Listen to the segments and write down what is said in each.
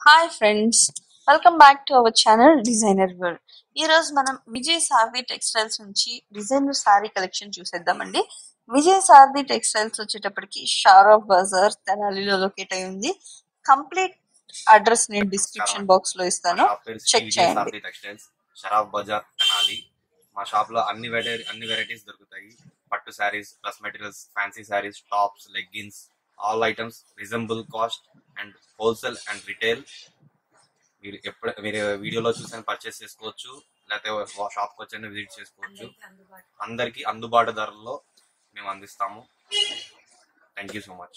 hi friends welcome back to our channel designer world ఈ రోజు మనం విజయ్ సారథి టెక్స్టైల్స్ నుంచి డిజైనర్ సారీ కలెక్షన్ చూసేద్దామండి విజయ్ సారథి టెక్స్టైల్స్ వచ్చేటప్పటికి షారాఫ్ బజార్ తెనాలిలో లొకేట్ అయి ఉంది కంప్లీట్ అడ్రస్ నేను డిస్క్రిప్షన్ బాక్స్ లో ఇస్తాను షాప్ పేరు శ్రీ చెక్ విజయ్ చేయండి సారథి టెక్స్టైల్స్ షరాఫ్ బజార్ తెనాలి మా షాప్ లో అన్ని వెరైటీ అన్ని వెరైటీస్ దొరుకుతాయి పట్టు saris dress materials fancy saris tops leggings all items reasonable cost and wholesale and retail మీరు ఎప్పుడు మీరు వీడియోలో చూసాను పర్చేస్ చేసుకోవచ్చు లేకపోతే షాప్ కి వచ్చి విజిట్ చేసుకోవచ్చు అందరికి అందుబాటు ధరల్లో మేము అందిస్తాము థ్యాంక్ యూ సో మచ్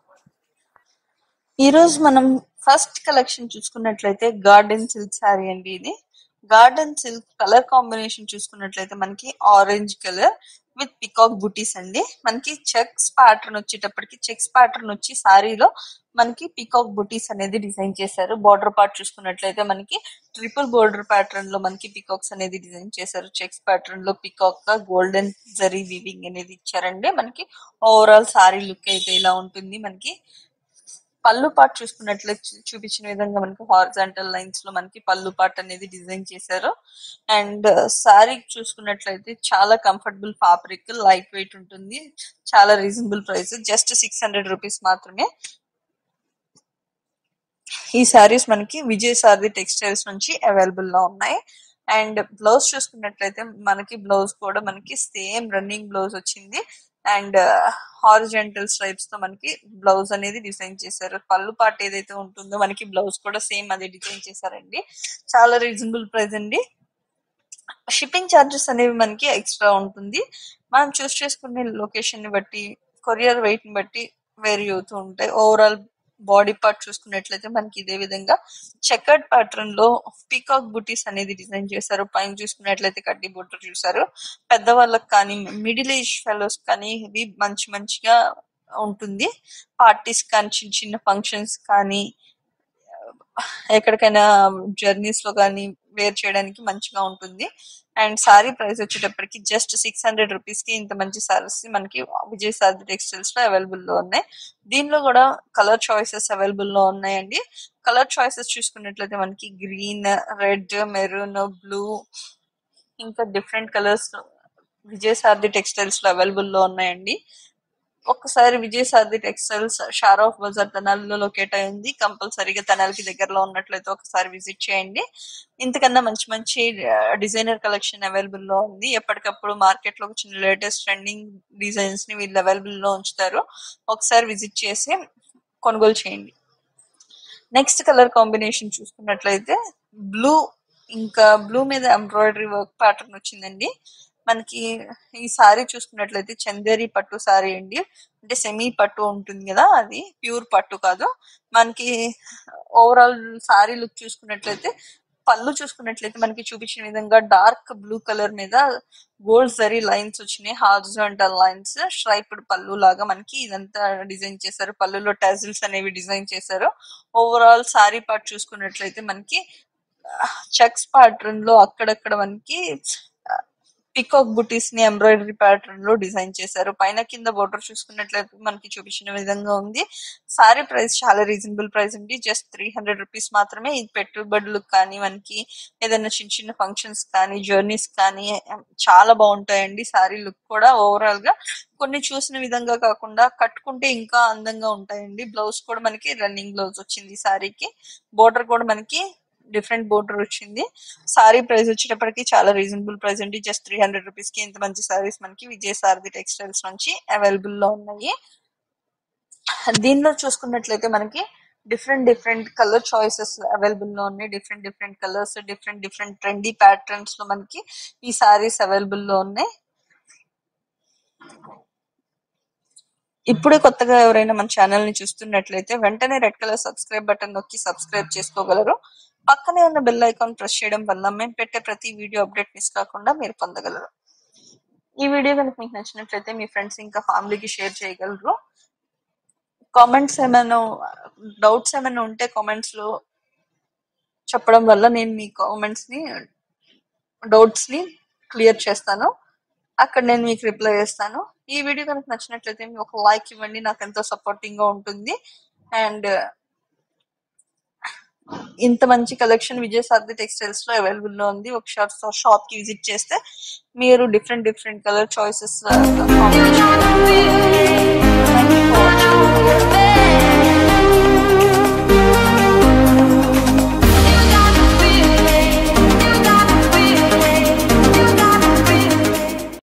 ఈ రోజు మనం ఫస్ట్ కలెక్షన్ చూసుకున్నట్లయితే గార్డెన్ సిల్క్ శారీ అండి ఇది గార్డెన్ సిల్క్ కలర్ కాంబినేషన్ చూసుకున్నట్లయితే మనకి ఆరెంజ్ కలర్ విత్ పికాక్ బుటీస్ అండి మనకి చెక్స్ ప్యాటర్న్ వచ్చేటప్పటికి చెక్స్ ప్యాటర్న్ వచ్చి శారీలో మనకి పికాక్ బుటీస్ అనేది డిజైన్ చేశారు బార్డర్ పార్ట్ చూసుకున్నట్లయితే మనకి ట్రిపుల్ బోర్డర్ ప్యాటర్న్ లో మనకి పికాక్స్ అనేది డిజైన్ చేశారు చెక్స్ ప్యాటర్న్ లో పికాక్ గా గోల్డెన్ జరీ వీవింగ్ అనేది ఇచ్చారండి మనకి ఓవరాల్ శారీ లుక్ అయితే ఇలా ఉంటుంది మనకి పళ్ళు పార్ట్ చూసుకున్నట్లయితే చూ- చూపించిన విధంగా మనకి హారిజాంటల్ లైన్స్ లో మనకి పళ్ళు పార్ట్ అనేది డిజైన్ చేశారు అండ్ శారీ చూసుకున్నట్లయితే చాలా కంఫర్టబుల్ ఫ్యాబ్రిక్ లైట్ వెయిట్ ఉంటుంది చాలా reasonable price just six hundred rupees మాత్రమే ఈ శారీస్ మనకి విజయ్ సారథి టెక్స్టైల్స్ నుంచి అవైలబుల్ లో ఉన్నాయి అండ్ బ్లౌజ్ చూసుకున్నట్లయితే మనకి బ్లౌజ్ కూడా మనకి సేమ్ రన్నింగ్ బ్లౌజ్ వచ్చింది అండ్ హారిజెంటల్ స్ట్రైప్స్ తో మనకి బ్లౌజ్ అనేది డిజైన్ చేశారు పళ్ళు పార్ట్ ఏదైతే ఉంటుందో మనకి బ్లౌజ్ కూడా సేమ్ అదే డిజైన్ చేశారండి చాలా రీజనబుల్ ప్రైస్ అండి షిప్పింగ్ ఛార్జెస్ అనేవి మనకి ఎక్స్ట్రా ఉంటుంది మనం చూస్ చేసుకునే లొకేషన్ ని బట్టి కొరియర్ వెయిట్ ని బట్టి వేరీ అవుతూ ఉంటాయి ఓవరాల్ బాడీ పార్ట్ చూసుకున్నట్లయితే మనకి ఇదే విధంగా చెకర్డ్ ప్యాటర్న్ లో పీకాక్ బుటీస్ అనేది డిజైన్ చేశారు పైన చూసుకున్నట్లయితే కడ్డీ బొట్టు చూసారు పెద్దవాళ్ళకి కానీ మిడిల్ ఏజ్ ఫెలోస్ కానీ ఇవి మంచి మంచిగా ఉంటుంది పార్టీస్ కానీ చిన్న చిన్న ఫంక్షన్స్ కానీ ఎక్కడికైనా జర్నీస్ లో కానీ వేర్ చేయడానికి మంచిగా ఉంటుంది అండ్ సారీ ప్రైస్ వచ్చేటప్పటికి జస్ట్ సిక్స్ హండ్రెడ్ రూపీస్ కి ఇంత మంచి సారీస్ మనకి విజయ్ సారథి టెక్స్టైల్స్ లో అవైలబుల్ లో ఉన్నాయి దీనిలో కూడా కలర్ చాయిసెస్ అవైలబుల్ లో ఉన్నాయండి కలర్ చాయిసెస్ చూసుకున్నట్లయితే మనకి గ్రీన్ రెడ్ మెరూన్ బ్లూ ఇంకా different colours Vijay Sarathi textiles లో అవైలబుల్ లో ఉన్నాయండి ఒక్కసారి విజయ్ సారథి టెక్స్టైల్స్ షారాఫ్ బజార్ తెనాలిలో లొకేట్ అయింది కంపల్సరీగా తెనాలికి దగ్గరలో ఉన్నట్లయితే ఒకసారి విజిట్ చేయండి ఇంతకన్నా మంచి మంచి డిజైనర్ కలెక్షన్ అవైలబుల్ లో ఉంది ఎప్పటికప్పుడు మార్కెట్ లో వచ్చిన లేటెస్ట్ ట్రెండింగ్ డిజైన్స్ ని వీళ్ళు అవైలబుల్ లో ఉంచుతారు ఒకసారి విజిట్ చేసి కొనుగోలు చేయండి నెక్స్ట్ కలర్ కాంబినేషన్ చూసుకున్నట్లయితే బ్లూ ఇంకా బ్లూ మీద ఎంబ్రాయిడరీ వర్క్ ప్యాటర్న్ వచ్చిందండి మనకి ఈ సారీ చూసుకున్నట్లయితే చందేరి పట్టు సారీ అండి అంటే సెమీ పట్టు ఉంటుంది కదా అది ప్యూర్ పట్టు కాదు మనకి ఓవరాల్ సారీ లుక్ చూసుకున్నట్లయితే పళ్ళు చూసుకున్నట్లయితే మనకి చూపించిన విధంగా డార్క్ బ్లూ కలర్ మీద గోల్డ్ జరీ లైన్స్ వచ్చినాయి హార్జాంటల్ లైన్స్ స్ట్రైప్డ్ పళ్ళు లాగా మనకి ఇదంతా డిజైన్ చేశారు పళ్ళులో టజిల్స్ అనేవి డిజైన్ చేశారు ఓవరాల్ సారీ పార్ట్ చూసుకున్నట్లయితే మనకి చెక్స్ ప్యాటర్న్ లో అక్కడక్కడ మనకి పికాక్ బుటీస్ ని ఎంబ్రాయిడరీ ప్యాటర్న్ లో డిజైన్ చేశారు పైన కింద బోర్డర్ చూసుకున్నట్లయితే మనకి చూపించిన విధంగా ఉంది సారీ ప్రైస్ చాలా రీజనబుల్ ప్రైస్ ఉంది జస్ట్ త్రీ హండ్రెడ్ రూపీస్ మాత్రమే ఇది పెట్టుబడులకు కానీ మనకి ఏదైనా చిన్న చిన్న ఫంక్షన్స్ కానీ జర్నీస్ కానీ చాలా బాగుంటాయండి సారీ లుక్ కూడా ఓవరాల్ గా కొన్ని చూసిన విధంగా కాకుండా కట్టుకుంటే ఇంకా అందంగా ఉంటాయండి బ్లౌజ్ కూడా మనకి రన్నింగ్ బ్లౌజ్ వచ్చింది సారీకి బోర్డర్ కూడా మనకి డిఫరెంట్ బోర్డర్ వచ్చింది సారీ ప్రైస్ వచ్చేటప్పటికి చాలా రీజనబుల్ ప్రైస్ అండి జస్ట్ త్రీ హండ్రెడ్ రూపీస్ కి ఇంత మంచి సారీస్ మనకి విజయ్ సారథి టెక్స్టైల్స్ నుంచి అవైలబుల్ లో ఉన్నాయి దీనిలో చూసుకున్నట్లయితే మనకి different different colour choices available లో ఉన్నాయి different different colours different different trendy patterns లో మనకి ఈ సారీస్ అవైలబుల్ లో ఉన్నాయి ఇప్పుడే కొత్తగా ఎవరైనా మన ఛానల్ ని చూస్తున్నట్లయితే వెంటనే రెడ్ కలర్ సబ్స్క్రైబ్ బటన్ నొక్కి సబ్స్క్రైబ్ చేసుకోగలరు పక్కనే ఉన్న బెల్ ఐకాన్ ప్రెస్ చేయడం వల్ల మేము పెట్టే ప్రతి వీడియో అప్డేట్ మిస్ కాకుండా మీరు పొందగలరు ఈ వీడియో కనుక మీకు నచ్చినట్లయితే మీ ఫ్రెండ్స్ ఇంకా ఫ్యామిలీకి షేర్ చేయగలరు కామెంట్స్ ఏమైనా డౌట్స్ ఏమైనా ఉంటే కామెంట్స్ లో చెప్పడం వల్ల నేను మీ కామెంట్స్ ని డౌట్స్ ని క్లియర్ చేస్తాను అక్కడ నేను మీకు రిప్లై చేస్తాను ఈ వీడియో కనుక నచ్చినట్లయితే మీరు ఒక లైక్ ఇవ్వండి నాకు ఎంతో సపోర్టింగ్ గా ఉంటుంది అండ్ ఇంత మంచి కలెక్షన్ విజయసారథి టెక్స్టైల్స్ లో అవైలబుల్ లో ఉంది ఒకసారి షాప్ కి విజిట్ చేస్తే మీరు different different colour choices combination